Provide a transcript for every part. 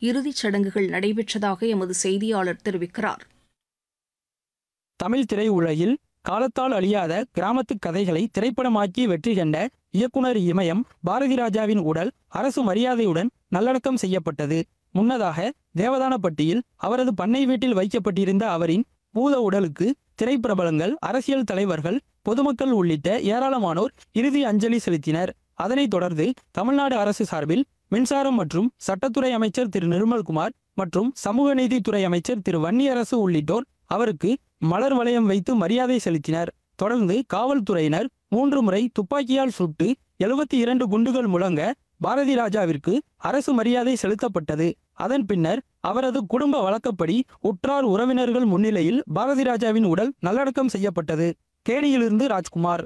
இறுதிச் சடங்குகள் நடைபெற்றதாக எமது செய்தியாளர் தெரிவிக்கிறார் தமிழ் திரையுலகில் காலத்தால் அழியாத கிராமத்து கதைகளை திரைப்படமாக்கி வெற்றி கண்ட இயக்குனர் இமயம் பாரதி ராஜாவின் உடல் அரசு மரியாதையுடன் நல்லடக்கம் செய்யப்பட்டது முன்னதாக தேவதானப்பட்டியில் அவரது பண்ணை வீட்டில் வைக்கப்பட்டிருந்த அவரின் பூத உடலுக்கு திரைப்பிரபலங்கள் அரசியல் தலைவர்கள் பொதுமக்கள் உள்ளிட்ட ஏராளமானோர் இறுதி அஞ்சலி செலுத்தினர் அதனைத் தொடர்ந்து தமிழ்நாடு அரசு சார்பில் மின்சாரம் மற்றும் சட்டத்துறை அமைச்சர் திரு நிர்மல்குமார் மற்றும் சமூக நீதித்துறை அமைச்சர் திரு வன்னியரசு உள்ளிட்டோர் அவருக்கு மலர் வளையம் வைத்து மரியாதை செலுத்தினர் தொடர்ந்து காவல்துறையினர் மூன்று முறை துப்பாக்கியால் சுட்டு எழுபத்தி இரண்டு குண்டுகள் முழங்க பாரதி ராஜாவிற்கு அரசு மரியாதை செலுத்தப்பட்டது அதன் பின்னர் அவரது குடும்ப வழக்கப்படி உற்றார் உறவினர்கள் முன்னிலையில் பாரதி ராஜாவின் உடல் நல்லடக்கம் செய்யப்பட்டது தேனியிலிருந்து ராஜ்குமார்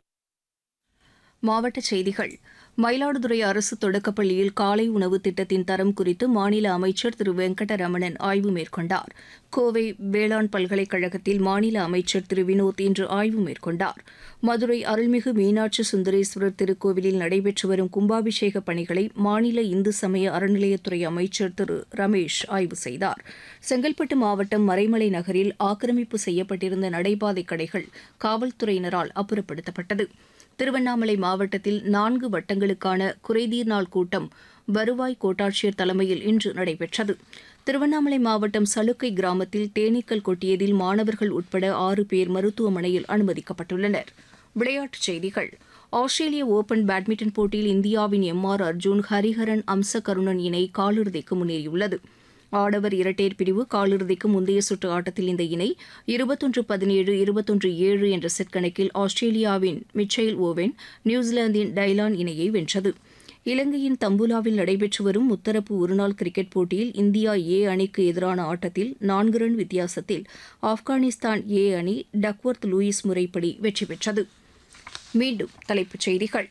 மாவட்டச் செய்திகள் மயிலாடுதுறை அரசு தொடக்கப்பள்ளியில் காலை உணவு திட்டத்தின் தரம் குறித்து மாநில அமைச்சர் திரு வெங்கடரமணன் ஆய்வு மேற்கொண்டார் கோவை வேளாண் பல்கலைக்கழகத்தில் மாநில அமைச்சர் திரு வினோத் இன்று ஆய்வு மேற்கொண்டார் மதுரை அருள்மிகு மீனாட்சி சுந்தரேஸ்வரர் திருக்கோவிலில் நடைபெற்று வரும் கும்பாபிஷேக பணிகளை மாநில இந்து சமய அறநிலையத்துறை அமைச்சர் திரு ரமேஷ் ஆய்வு செய்தார் செங்கல்பட்டு மாவட்டம் மறைமலை நகரில் ஆக்கிரமிப்பு செய்யப்பட்டிருந்த நடைபாதை கடைகள் காவல்துறையினரால் அப்புறப்படுத்தப்பட்டது திருவண்ணாமலை மாவட்டத்தில் நான்கு வட்டங்களுக்கான குறைதீர் நாள் கூட்டம் வருவாய் கோட்டாட்சியர் தலைமையில் இன்று நடைபெற்றது திருவண்ணாமலை மாவட்டம் சலுக்கை கிராமத்தில் தேனீக்கள் கொட்டியதில் மாணவர்கள் உட்பட ஆறு பேர் மருத்துவமனையில் அனுமதிக்கப்பட்டுள்ளனர் விளையாட்டுச் செய்திகள் ஆஸ்திரேலிய ஓபன் பேட்மிண்டன் போட்டியில் இந்தியாவின் எம் ஆர் அர்ஜுன் ஹரிஹரன் அம்சகருணன் இணை காலிறுதிக்கு முன்னேறியுள்ளது ஆடவர் இரட்டையர் பிரிவு காலிறுதிக்கு முந்தைய சுற்று ஆட்டத்தில் இந்த இணை இருபத்தொன்று பதினேழு இருபத்தொன்று ஏழு என்ற செட் கணக்கில் ஆஸ்திரேலியாவின் மிச்சைல் ஓவென் நியூசிலாந்தின் டைலான் இணையை வென்றது இலங்கையின் தம்புலாவில் நடைபெற்று வரும் முத்தரப்பு ஒருநாள் கிரிக்கெட் போட்டியில் இந்தியா ஏ அணிக்கு எதிரான ஆட்டத்தில் நான்கு ரன் வித்தியாசத்தில் ஆப்கானிஸ்தான் ஏ அணி டக்வர்த் லூயிஸ் முறைப்படி வெற்றி பெற்றது மீண்டும் தலைப்புச் செய்திகள்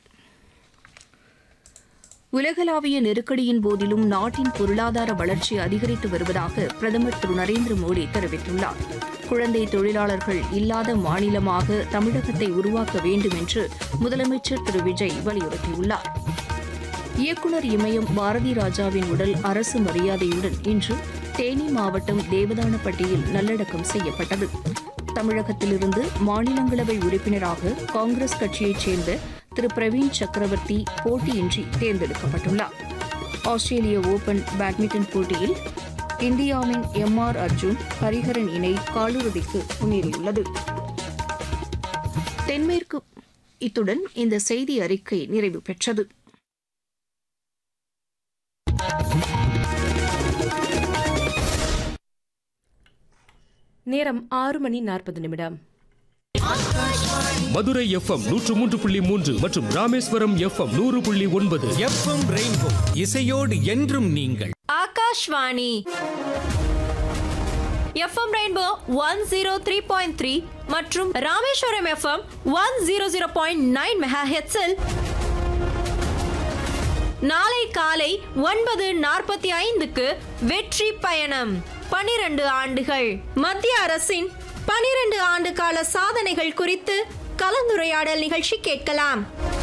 உலகளாவிய நெருக்கடியின் போதிலும் நாட்டின் பொருளாதார வளர்ச்சி அதிகரித்து வருவதாக பிரதமர் திரு நரேந்திர மோடி தெரிவித்துள்ளார் குழந்தை தொழிலாளர்கள் இல்லாத மாநிலமாக தமிழகத்தை உருவாக்க வேண்டும் என்று முதலமைச்சர் திரு விஜய் வலியுறுத்தியுள்ளார் இயக்குநர் இமயம் பாரதி ராஜாவின் உடல் அரசு மரியாதையுடன் இன்று தேனி மாவட்டம் தேவதானப்பட்டியில் நல்லடக்கம் செய்யப்பட்டது தமிழகத்திலிருந்து மாநிலங்களவை உறுப்பினராக காங்கிரஸ் கட்சியைச் சேர்ந்த திரு பிரவீன் சக்கரவர்த்தி போட்டியின்றி தேர்ந்தெடுக்கப்பட்டுள்ளார் ஆஸ்திரேலிய ஓபன் பேட்மிண்டன் போட்டியில் இந்தியாவின் எம் ஆர் அர்ஜுன் ஹரிஹரன் இணை காலிறுதிக்கு முன்னேறியுள்ளது தென்மேற்கு இத்துடன் இந்த செய்தி அறிக்கை நிறைவு பெற்றது நேரம் ஆறு மணி நாற்பது நிமிடம் மதுரை எஃப்எம் நூற்று மூன்று புள்ளி மூன்று மற்றும் ராமேஸ்வரம் எஃப்எம் நூறு புள்ளி ஒன்பது எஃப்எம் ரெயின்போ இசையோடு என்றும் நீங்கள் Akashvani FM rainbow one zero three point three மற்றும் Rameswaram FM one zero zero point nine mega ஹெட்ஸில் நாளை காலை ஒன்பது நாற்பத்தி ஐந்துக்கு வெற்றி பயணம் பனிரெண்டு ஆண்டுகள் மத்திய அரசின் பனிரெண்டு ஆண்டு கால சாதனைகள் குறித்து கலந்துரையாடல் நிகழ்ச்சி கேட்கலாம்